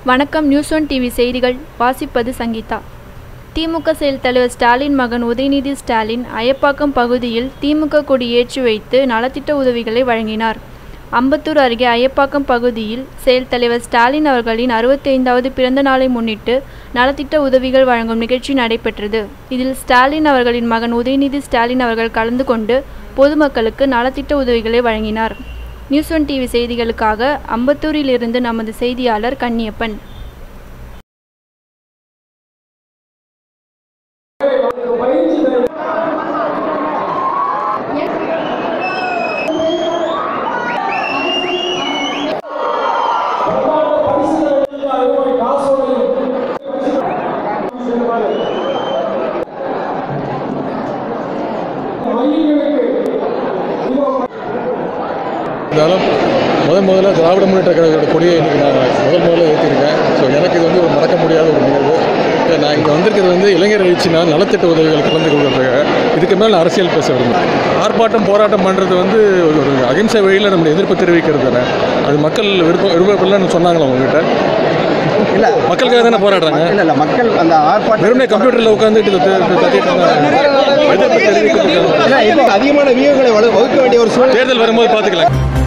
வணக்கம் news one TV செய்திகள் வாசிப்பது சங்கீதா திமுக செயல் தலைவர் ஸ்டாலின் மகன் உதயநிதி ஸ்டாலின் அயப்பாக்கம் பகுதியில் திமுக கொடி ஏற்றி வைத்து நலத்திட்ட உதவிகளை வழங்கினார் அம்பத்தூர் அருகே அயப்பாக்கம் பகுதியில் செயல் தலைவர் ஸ்டாலின் அவர்களின் அறுபத்தைந்தாவது பிறந்த நாளை முன்னிட்டு நலத்திட்ட உதவிகள் வழங்கும் நிகழ்ச்சி நடைபெற்றது இதில் ஸ்டாலின் அவர்களின் மகன் உதயநிதி ஸ்டாலின் அவர்கள் கலந்து கொண்டு பொதுமக்களுக்கு நலத்திட்ட உதவிகளை வழங்கினார் நியூஸ் ஒன் டிவி செய்திகளுக்காக அம்பத்தூரில் இருந்து நமது செய்தியாளர் கன்னியப்பன் இருந்தாலும் முதல் முதல்ல திராவிட முன்னேற்ற கழகத்தோட கொடியை இன்னைக்கு நான் முதல் முதல்ல ஏற்றிருக்கேன் ஸோ எனக்கு இது வந்து ஒரு மறக்க முடியாத ஒரு நிகழ்வு இப்போ நான் இங்கே வந்திருக்கிறது வந்து இளைஞர் எழுச்சினா நலத்திட்ட உதவிகள் கலந்து கொள்வதற்காக இதுக்கு மேலே அரசியல் பேச விரும்புகிறேன் ஆர்ப்பாட்டம் போராட்டம் பண்ணுறது வந்து ஒரு அகிம்சை வழியில் நம்முடைய எதிர்ப்பு தெரிவிக்கிறது தானே அது மக்கள் விருப்பம் விருப்பப்படலன்னு சொன்னாங்களா உங்ககிட்ட இல்ல மக்களுக்காக தானே போராடுறாங்க இல்ல இல்ல மக்கள் அந்த ஆர்ப்பாட்டம் வெறுமனே கம்ப்யூட்டரில் உட்காந்துட்டு இதை த- த- தட்டிட்டு இருந்தாங்க. எதிர்ப்பு தெரிவிக்கிறதுக்காக இல்ல, இப்போ அதிகமான வியூகளை வகுக்க வேண்டிய ஒரு சூழ்நிலை தேர்தல் வரும்போது பார்த்துக்கலாம்